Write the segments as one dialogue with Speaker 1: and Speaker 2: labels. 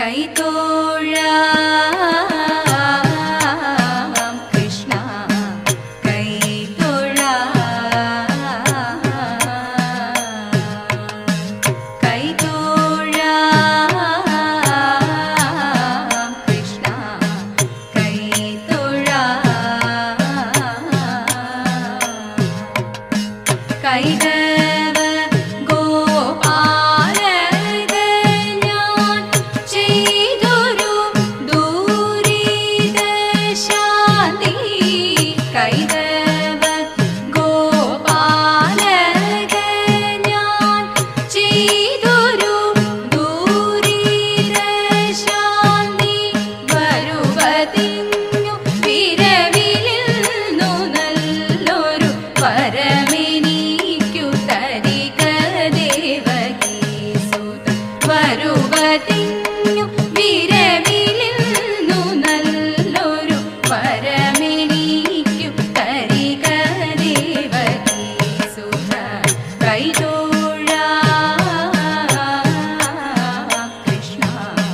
Speaker 1: കൈത്തോഴാം കൃഷ്ണ കൈത്തോഴാം കൈത്തോഴാം കൃഷ്ണ കൈത്തോഴാം കൈതവ ഗോപാലക ഞാൻ ചെയ്തൊരു ദൂരിത ശാന്തി കൈതവ ഗോപാലക ഞാൻ ചെയ്തൊരു ദൂരിത ശാന്തി വരുവതിങ്ങു വിരവിലിന്നു നല്ലൊരു പരമെനിക്കു തരിക ദേവകീസുത വരുവതിങ്ങു വിരവിലിന്നു നല്ലൊരു പരമെനിക്കു തരിക ദേവകീസുത കൈതോഴാ കൃഷ്ണ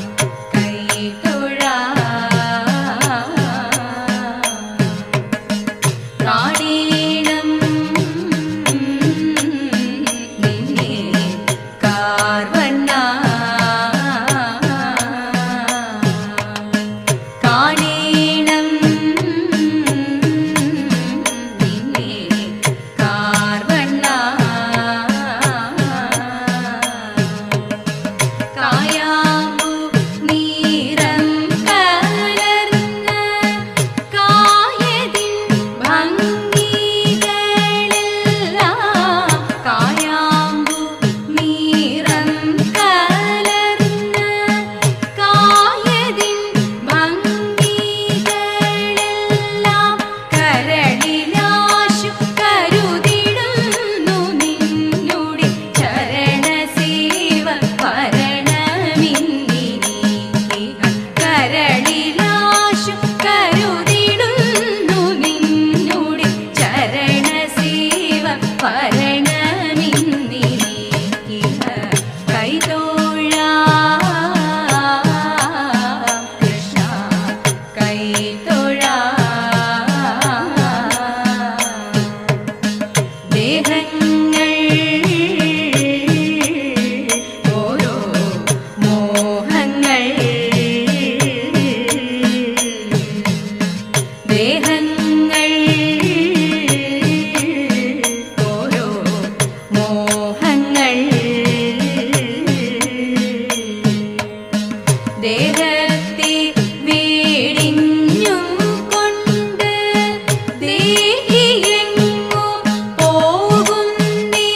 Speaker 1: കൈതൊഴാ കാണേണം നിന്നെ കാർവണ്ണ കാണേണം നിന്നെ കാർവണ്ണ കായാമ്പു നീരം കലർന്ന കായതിൻ ഭംഗികളെല്ലാം കായാമ്പു നീരം കലർന്ന കായതിൻ ഭംഗികളെല്ലാം കരളിലാശു കരുതിടുന്നു നിന്നുടെ ചരണസേവ ഭരണമിന്നിനിക്കുക കരളിലാശു കരുതിടുന്നു നിന്നുടെ ചരണസേവ ഭരണമിന്നിനിക്കുക കൈതോഴാ കൃഷ്ണ കൈതൊഴാ ദേഹങ്ങൾ ഓരോ മോഹങ്ങൾ ദേഹങ്ങൾ ഓരോ മോഹങ്ങൾ ദേഹത്തെ വീടിഞ്ഞും കൊണ്ട് ദേഹിയെങ്ങോ പോകുന്നേ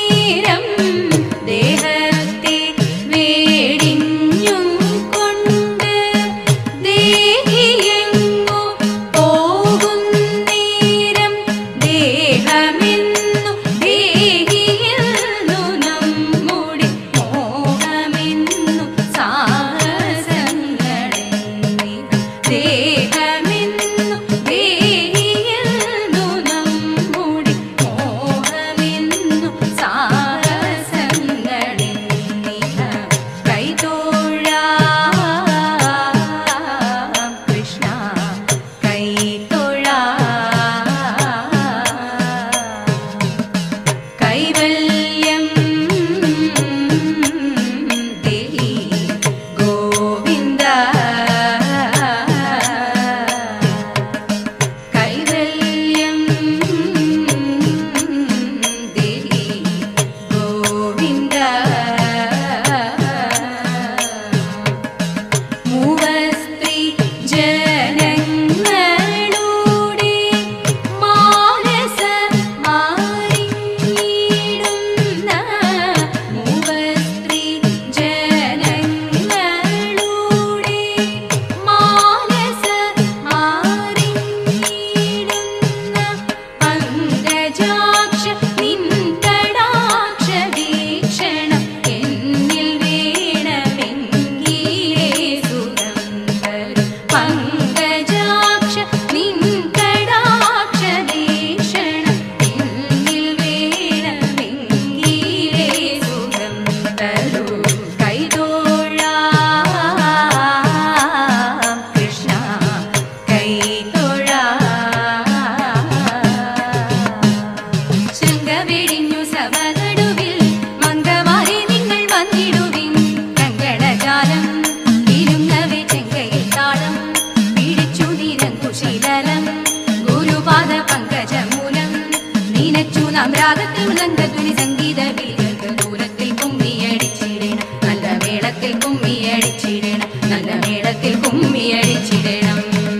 Speaker 1: നാം രാഗത്തിൽ മൃദംഗധ്വനി സംഗീത വീരർക്ക് ദൂരത്തിൽ കുമ്മിയടിച്ചിടണം നല്ല മേളത്തിൽ കുമ്മിയടിച്ചിടണം നല്ല മേളത്തിൽ കുമ്മിയടിച്ചിടണം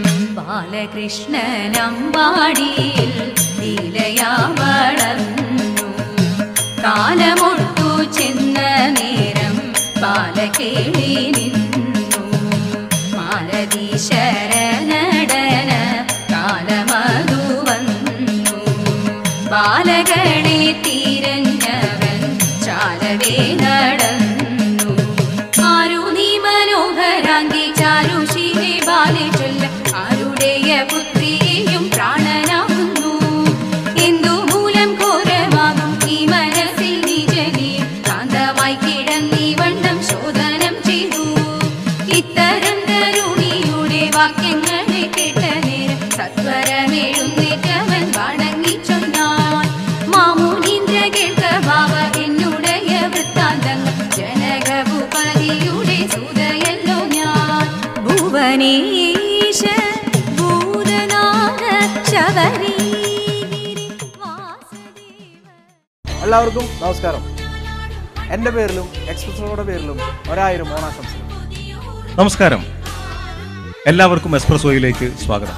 Speaker 1: ബാലകൃഷ്ണനമ്പാടിയിൽ ലീലയാ വളർന്നു കാലമൊട്ടു ചെന്ന നേരം ബാലകേളി നിന്നു മാലതി ശരണടന കാലമതു വന്നു ബാലകളെ തിരഞ്ഞവൻ ചാലവേ നടന്നു ആരു നീ മനോഹരാങ്കി ചാരുശീലെ ബാലെ ചൊല്ല ആരുടെയ പുത്രിയെയും പ്രാണനാകുന്നു എന്തു മൂലം ഘോരമാകും ഈ മനസ്സിൽ നിജനെ കാന്തമായി കിടന്നീ വണ്ണം ശോധനം ചെയ്തു ഇത്തരം തരുണിയുടെ വാക്യങ്ങളെ കേട്ട നേരം സത്വരമെഴുന്നേറ്റവൻ വണങ്ങി ചൊന്നാൻ മാമുനീന്ദ്ര കേൾക്ക ഭാവ എന്നുടയ വൃത്താന്തങ്ങൾ ജനകഭൂപതിയുടെ സുതയല്ലോ ഞാൻ ഭുവനേശ ഭൂതനാഥ ശബരീഗിരി വാസുദേവ
Speaker 2: എല്ലാവർക്കും നമസ്കാരം എൻ്റെ പേരിലും എക്സ്പ്രസോയുടെ പേരിലും ഒരായിരം ഓണാശംസകൾ
Speaker 3: നമസ്കാരം എല്ലാവർക്കും എക്സ്പ്രസോയിലേക്ക് സ്വാഗതം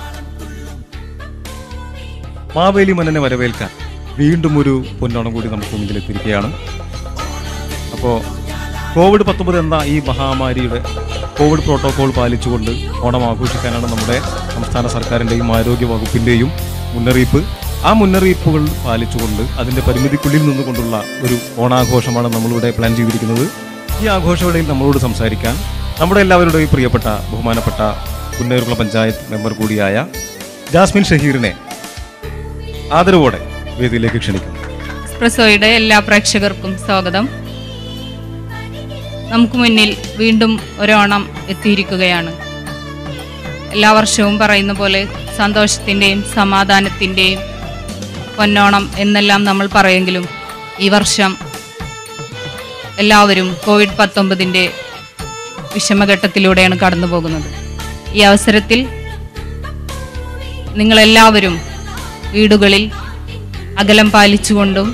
Speaker 3: മാവേലി മന്നനെ വരവേൽക്കാൻ വീണ്ടും ഒരു പൊന്നോണം കൂടി നമുക്ക് മുന്നിൽ എത്തിയിരിക്കുകയാണ് അപ്പോൾ കോവിഡ് പത്തൊമ്പത് എന്ന ഈ മഹാമാരിയുടെ കോവിഡ് പ്രോട്ടോകോൾ പാലിച്ചുകൊണ്ട് ഓണം ആഘോഷിക്കാനാണ് നമ്മുടെ സംസ്ഥാന സർക്കാരിൻ്റെയും ആരോഗ്യ വകുപ്പിൻ്റെയും മുന്നറിയിപ്പ് ആ മുന്നറിയിപ്പുകൾ പാലിച്ചുകൊണ്ട് അതിൻ്റെ പരിമിതിക്കുള്ളിൽ നിന്നുകൊണ്ടുള്ള ഒരു ഓണാഘോഷമാണ് നമ്മളിവിടെ പ്ലാൻ ചെയ്തിരിക്കുന്നത് ഈ ആഘോഷവേളയിൽ നമ്മളോട് സംസാരിക്കാൻ നമ്മുടെ എല്ലാവരുടെയും പ്രിയപ്പെട്ട ബഹുമാനപ്പെട്ട കുന്നേറുകുളം പഞ്ചായത്ത് മെമ്പർ കൂടിയായ ജാസ്മിൻ ഷഹീറിനെ ആദരവോടെ വേദിയിലേക്ക് ക്ഷണിക്കുന്നു
Speaker 4: എക്സ്പ്രസോയുടെ എല്ലാ പ്രേക്ഷകർക്കും സ്വാഗതം നമുക്ക് മുന്നിൽ വീണ്ടും ഒരോണം എത്തിയിരിക്കുകയാണ് എല്ലാ വർഷവും പറയുന്ന പോലെ സന്തോഷത്തിൻ്റെയും സമാധാനത്തിൻ്റെയും പൊന്നോണം എന്നെല്ലാം നമ്മൾ പറയെങ്കിലും ഈ വർഷം എല്ലാവരും കോവിഡ് പത്തൊമ്പതിൻ്റെ വിഷമഘട്ടത്തിലൂടെയാണ് കടന്നു പോകുന്നത് ഈ അവസരത്തിൽ നിങ്ങളെല്ലാവരും വീടുകളിൽ അകലം പാലിച്ചുകൊണ്ടും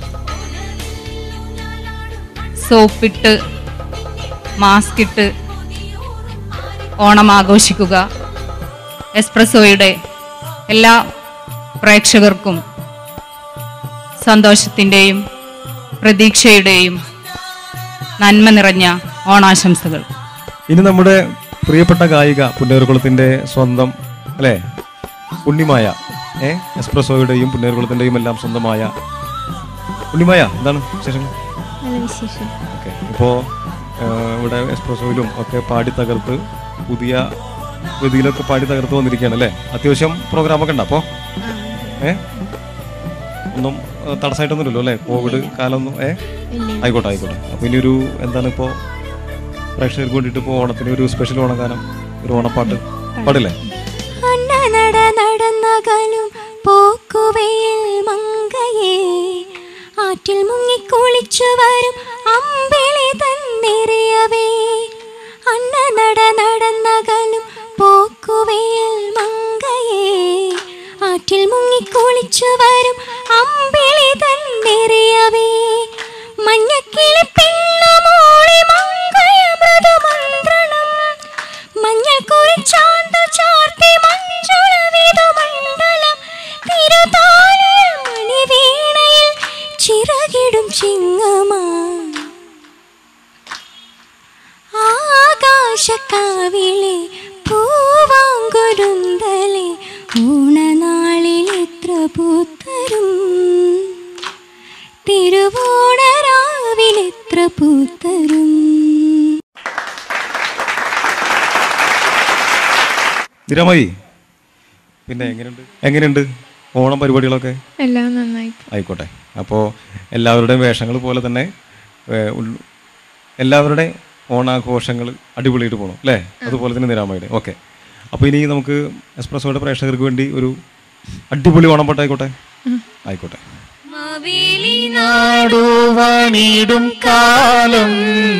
Speaker 4: സോപ്പിട്ട് മാസ്ക് ഇട്ട് ഓണം ആഘോഷിക്കുക എസ്പ്രസോയുടെ എല്ലാ പ്രേക്ഷകർക്കും സന്തോഷത്തിൻ്റെയും പ്രതീക്ഷയുടെയും നന്മ നിറഞ്ഞ ഓണാശംസകൾ
Speaker 3: ഇനി നമ്മുടെ പ്രിയപ്പെട്ട ഗായിക പുന്നേറുകുളത്തിന്റെ സ്വന്തം അല്ലേ ഉണ്ണിമായ ഏ എക്സ്പ്രസോയുടെയും പുന്നേറുകുളത്തിന്റെയും എല്ലാം സ്വന്തമായ ഉണ്ണിമായ എന്താണ് വിശേഷങ്ങൾ ഓക്കെ ഇപ്പോൾ ഇവിടെ എക്സ്പ്രസോയിലും ഒക്കെ പാടി തകർത്ത് പുതിയ വേദിയിലൊക്കെ പാടി തകർത്ത് വന്നിരിക്കുകയാണ് അല്ലേ അത്യാവശ്യം പ്രോഗ്രാമൊക്കെ ഉണ്ടോ അപ്പോൾ ഏ ഒന്നും ഏഹ്, തടസ്സമായിട്ടൊന്നുമില്ലല്ലോ അല്ലേ കോവിഡ് കാലമൊന്നും ഏ ആയിക്കോട്ടെ ആയിക്കോട്ടെ അപ്പോൾ ഇനി ഒരു എന്താണ് ഇപ്പോൾ പ്രേക്ഷകർക്ക് വേണ്ടിയിട്ട് ഇപ്പോൾ ഓണത്തിന് ഒരു സ്പെഷ്യൽ ഓണഗാനം ഒരു ഓണപ്പാട്ട് പാടില്ലേ
Speaker 5: അന്ന നട നടന്നകലും പോക്കുവയിൽ മങ്കയെ ആറ്റിൽ മുങ്ങിക്കുളിച്ചു വരും അമ്പിളി തന്നിറിയവേ അന്ന നട നടന്നകലും പോക്കുവയിൽ മങ്കയെ ആറ്റിൽ മുങ്ങിക്കുളിച്ചു വരും അമ്പിളി തന്നിറിയവേ മഞ്ഞക്കിളി പെണ്ണുമോളി മങ്കയ മൃദുമന്ത്രണം മഞ്ഞൾ കുറിച്ചാന്തു ചാർത്തി മഞ്ജുളവിതു മണ്ഡലം തിരുതാളിൽ മണിവീണയിൽ ചിറകിടും ചിങ്ങമാ ആകാശക്കാവിലെ പൂവാങ്കുരുന്തലെ ഊണനാളിൽ എത്ര പൂത്തരും തിരുവോണരാവിൽ എത്ര പൂത്തരും
Speaker 3: നിരമായി പിന്നെ എങ്ങനെയുണ്ട് എങ്ങനെയുണ്ട് ഓണം പരിപാടികളൊക്കെ
Speaker 6: എല്ലാം നന്നായി
Speaker 3: ആയിക്കോട്ടെ അപ്പോൾ എല്ലാവരുടെയും വേഷങ്ങൾ പോലെ തന്നെ ഏഹ്, ഉൾ- എല്ലാവരുടെ ഓണാഘോഷങ്ങൾ അടിപൊളിയായിട്ട് പോകണം അല്ലേ അതുപോലെ തന്നെ നിരാമയുടെ ഓക്കെ അപ്പോൾ ഇനി നമുക്ക് എക്സ്പ്രസോയുടെ പ്രേക്ഷകർക്ക് വേണ്ടി ഒരു അടിപൊളി ഓണപ്പാട്ട് ആയിക്കോട്ടെ ആയിക്കോട്ടെ
Speaker 7: നാടുവാണിടും കാലം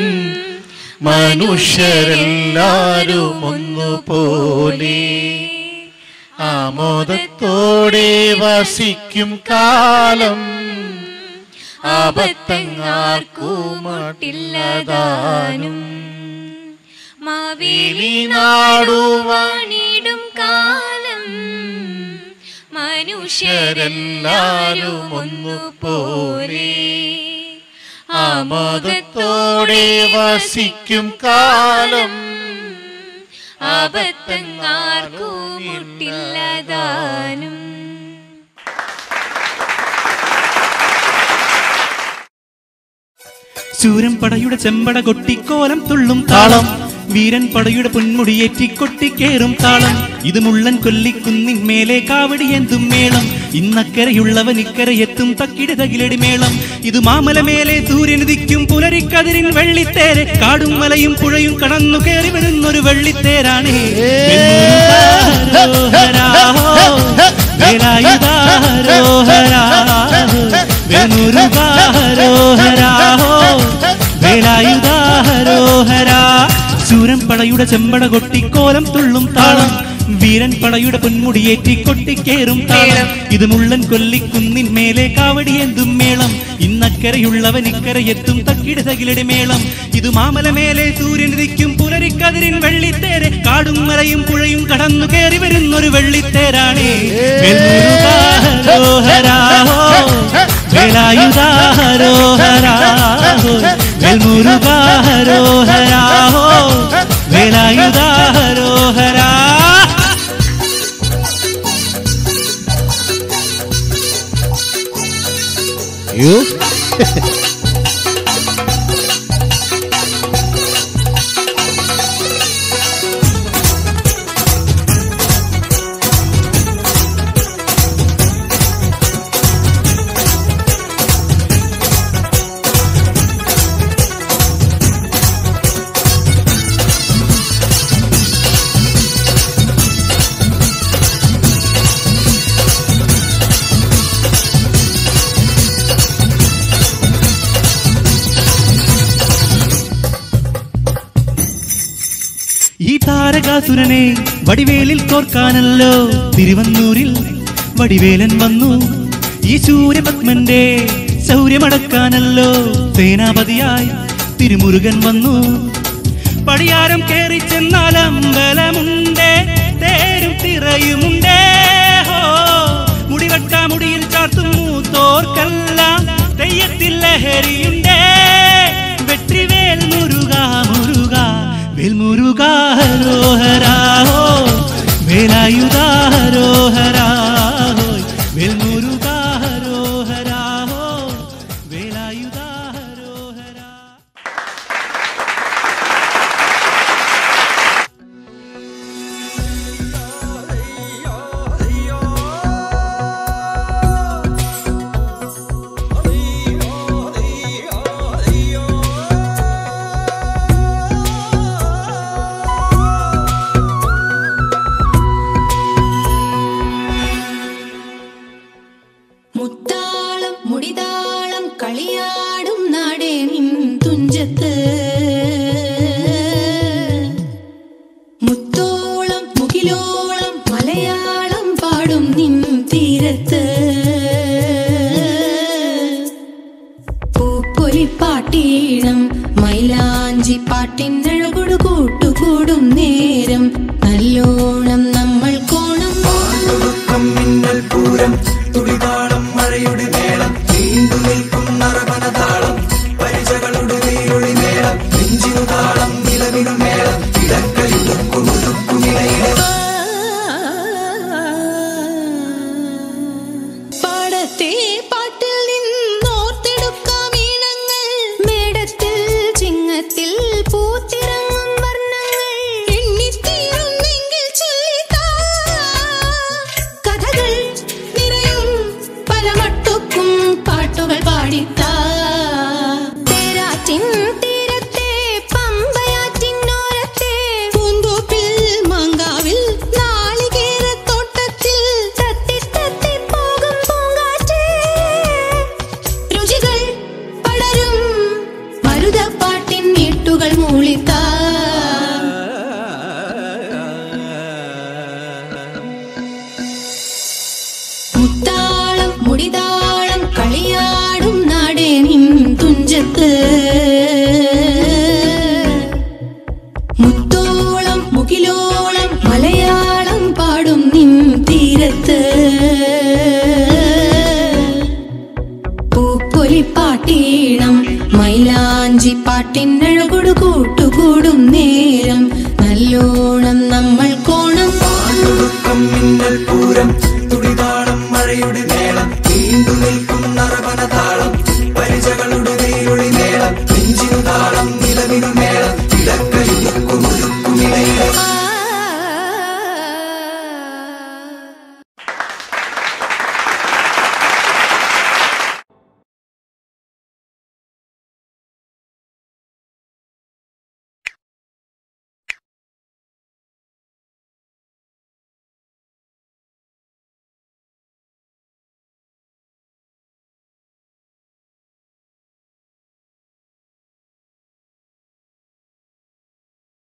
Speaker 7: മനുഷ്യരെല്ലാരും ഒന്നുപോലെ ആമോദത്തോടെ വസിക്കും കാലം
Speaker 1: ആപത്തങ്ങാർക്കുമട്ടില്ലതാനും മാവേലി
Speaker 7: നാടുവാണിടും
Speaker 1: കാലം മനുഷ്യരെല്ലാരും ഒന്നുപോലെ
Speaker 7: ആമോദത്തോടെ വസിക്കും കാലം
Speaker 1: ആപത്തങ്ങാർക്കുമുട്ടില്ലതാനും
Speaker 6: ശൂരൻ പടയുടെ ചെമ്പട കൊട്ടിക്കോലം തുള്ളും താളം വീരൻ പടയുടെ പൊന്മുടിയേറ്റി കൊട്ടിക്കേറും താളം ഇത് മുള്ളൻ കൊല്ലിക്കുന്നിൻ മേലെ കാവടിയെന്തും മേളം ഇന്നക്കരയുള്ളവൻ ഇക്കരയെത്തും തക്കിടി തകിലടി മേളം ഇത് മാമലമേലെ സൂര്യനുദിക്കും പുലരിക്കതിരിൻ വെള്ളിത്തേര് കാടും മലയും പുഴയും കടന്നു കയറി വരുന്നൊരു വെള്ളിത്തേരാണ് ശൂരൻ പടയുടെ ചെമ്പട കൊട്ടിക്കോലം തുള്ളും താളം വീരൻ പടയുടെ പൊന്മുടിയേറ്റി കൊട്ടിക്കേറും താളം ഇത് മുള്ളൻ കൊല്ലിക്കുന്നിൻ മേലെ കാവടിയെന്തും മേളം ഇന്നക്കരയുള്ളവൻ ഇക്കരയെത്തും തക്കിടി തകിലടി മേളം ഇത് മാമലമേലെ സൂര്യനുദിക്കും പുലരിക്കതിരിൻ വെള്ളിത്തേര് കാടും മലയും പുഴയും കടന്നു കയറി വരുന്നൊരു വെള്ളിത്തേരാണ് വേലായുധാരോഹരാ
Speaker 2: അയ്യോ
Speaker 6: ഈ താരകാസുരനെ വടിവേലിൽ കോർക്കാനല്ലോ തിരുവന്നൂരിൽ വടിവേലൻ വന്നു ഈ സൂര്യപത്മന്റെ ശൗര്യമടക്കാനല്ലോ സേനാപതിയായി തിരുമുരുകൻ വന്നു പടിയാരം കേറി ചെന്നാൽ അമ്പലമുണ്ടേ തേരും തിറയുമുണ്ടേ ഹോ മുടിവട്ട മുടിയിൽ ചാർത്തും മൂത്തോർക്കെല്ലാം തെയ്യത്തിൽ ലഹരിയുണ്ടേ വെற்றிവേൽ മുരുക മുരുക വേൽ മുരുക ഹരോഹരാഹോ വേലായുധാരോഹരാഹോ വേൽ മുരുക ഹരോഹരാഹോ വേലായുധാരോഹരാ
Speaker 1: മുത്താളം മുടിതാളം കളിയാടും നാടേ നിൻ തുഞ്ചത്ത് മുത്തോളം മുകിലോളം മലയാളം പാടും നിൻ തീരത്ത് പൂപ്പൊലിപ്പാട്ടീണം മൈലാഞ്ചി പാട്ടിനഴകൊടു കൂട്ടുകൂടും നേരം നല്ലോണം നമ്മൾ കോണം പാടത്തെ പാട്ടിൽ നിന്നോർത്തെടുക്കാം ഈണങ്ങൾ മേടത്തിൽ ചിങ്ങത്തിൽ പൂത്തിറങ്ങും വർണ്ണങ്ങൾ എണ്ണിത്തീരുന്നെങ്കിൽ ചൊല്ലിത്താ കഥകൾ നിറയും പല മട്ടുക്കും പാട്ടുകൾ പാടിത്താ തേരാറ്റിൻ തീരത്തെ പമ്പയാറ്റിനോരത്തെ പൂന്തോപ്പിൽ മാങ്കാവിൽ നാളികേരത്തോട്ടത്തിൽ തത്തി തത്തി പോകും പൂങ്കാറ്റേ രുചികൾ പടരും മരുതപ്പാട്ടിൻ നീട്ടുകൾ മൂളിത്താ മുത്താളം മുടിതാളം കളിയാടും നാടേ
Speaker 8: അവിടെ നിൻ തുഞ്ചത്ത് മുത്തോളം മുകിലോളം മലയാളം പാടും നിൻ തീരത്ത് പൂപ്പൊലിപ്പാട്ടീണം മൈലാഞ്ചി പാട്ടിനഴകൊടു കൂട്ടുകൂടും നേരം നല്ലോണം നമ്മൾ കോണം
Speaker 9: മിന്നൽ പൂരം തുടിതാളം മഴയുടെ മേളം നീണ്ടു നിൽക്കും നറവന താളം